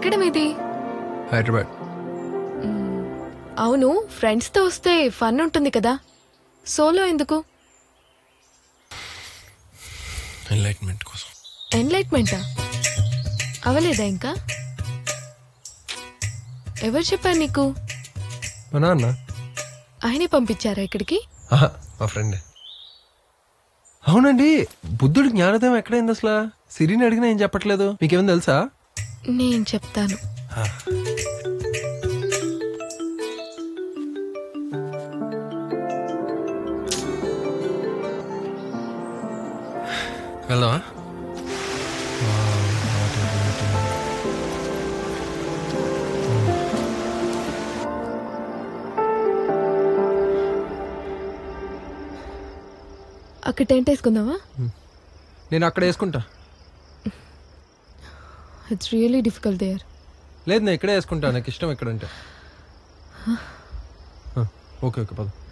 ఎక్కడ మీది హైదరాబాద్ అవును ఫ్రెండ్స్తో వస్తే ఫన్ ఉంటుంది కదా సోలో ఎందుకు ఎన్లైట్మెంట్ కోసం ఎన్లైట్మెంటా అవలేదా ఇంకా ఎవరు చెప్పారు నీకు మా నాన్న ఆయనే పంపించారా ఇక్కడికి ఆహా, మా ఫ్రెండ్ అవునండి బుద్ధుడి జ్ఞానోదయం ఎక్కడైంది అసలు సిరిని అడిగినా ఏం చెప్పట్లేదు మీకేమైనా తెలుసా నేను చెప్తాను వెళ్దామా అక్కడ టెంట్ వేసుకుందామా నేను అక్కడ వేసుకుంటా ఇట్స్ రియలీ డిఫికల్ట్ దేర్ లేదు నేను ఇక్కడే వేసుకుంటా నాకు ఇష్టం ఎక్కడంటే ఓకే ఓకే పద